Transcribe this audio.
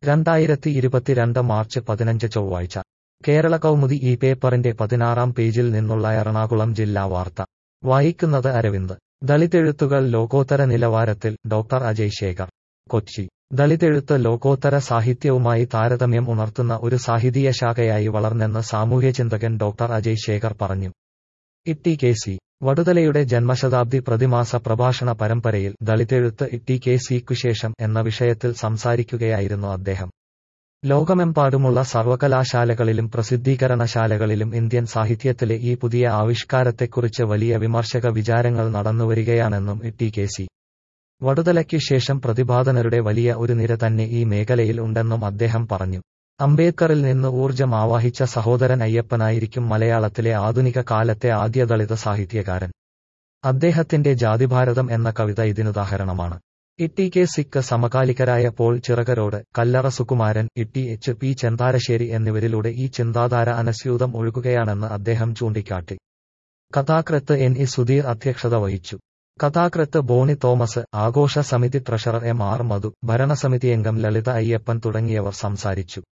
രണ്ടായിരത്തി ഇരുപത്തിരണ്ട് മാർച്ച് പതിനഞ്ച് ചൊവ്വാഴ്ച കേരള കൗമുദി ഈ പേപ്പറിന്റെ പതിനാറാം പേജിൽ നിന്നുള്ള എറണാകുളം ജില്ലാ വാർത്ത വായിക്കുന്നത് അരവിന്ദ് ദളിതെഴുത്തുകൾ ലോകോത്തര നിലവാരത്തിൽ ഡോക്ടർ അജയ് ശേഖർ കൊച്ചി ദളിതെഴുത്ത് ലോകോത്തര സാഹിത്യവുമായി താരതമ്യം ഉണർത്തുന്ന ഒരു സാഹിതീയ ശാഖയായി വളർന്നെന്ന് സാമൂഹ്യചിന്തകൻ ഡോക്ടർ അജയ് ശേഖർ പറഞ്ഞു ഇട്ടി കെ സി വടുതലയുടെ ജന്മശതാബ്ദി പ്രതിമാസ പ്രഭാഷണ പരമ്പരയിൽ ദളിതെഴുത്ത് ഇട്ടി കെ സിക്കുശേഷം എന്ന വിഷയത്തിൽ സംസാരിക്കുകയായിരുന്നു അദ്ദേഹം ലോകമെമ്പാടുമുള്ള സർവകലാശാലകളിലും പ്രസിദ്ധീകരണശാലകളിലും ഇന്ത്യൻ സാഹിത്യത്തിലെ ഈ പുതിയ ആവിഷ്കാരത്തെക്കുറിച്ച് വലിയ വിമർശക വിചാരങ്ങൾ നടന്നുവരികയാണെന്നും ടി കെ സി വടുതലയ്ക്ക് ശേഷം പ്രതിപാദനരുടെ വലിയ ഒരു നിര തന്നെ ഈ മേഖലയിൽ ഉണ്ടെന്നും അദ്ദേഹം പറഞ്ഞു അംബേദ്കറിൽ നിന്ന് ഊർജം ആവാഹിച്ച സഹോദരൻ അയ്യപ്പനായിരിക്കും മലയാളത്തിലെ ആധുനിക കാലത്തെ ആദ്യ ദളിത സാഹിത്യകാരൻ അദ്ദേഹത്തിന്റെ ജാതിഭാരതം എന്ന കവിത ഇതിനുദാഹരണമാണ് ഇട്ടി കെ സിക്ക് സമകാലികരായ പോൾ ചിറകരോട് കല്ലറ സുകുമാരൻ ഇട്ടി എച്ച് പി ചെന്താരശ്ശേരി എന്നിവരിലൂടെ ഈ ചിന്താധാര അനസ്യൂതം ഒഴുകുകയാണെന്ന് അദ്ദേഹം ചൂണ്ടിക്കാട്ടി കഥാകൃത്ത് എൻ ഇ സുധീർ അധ്യക്ഷത വഹിച്ചു കഥാകൃത്ത് ബോണി തോമസ് ആഘോഷ സമിതി ട്രഷറർ എം ആർ മധു ഭരണസമിതി അംഗം ലളിത അയ്യപ്പൻ തുടങ്ങിയവർ സംസാരിച്ചു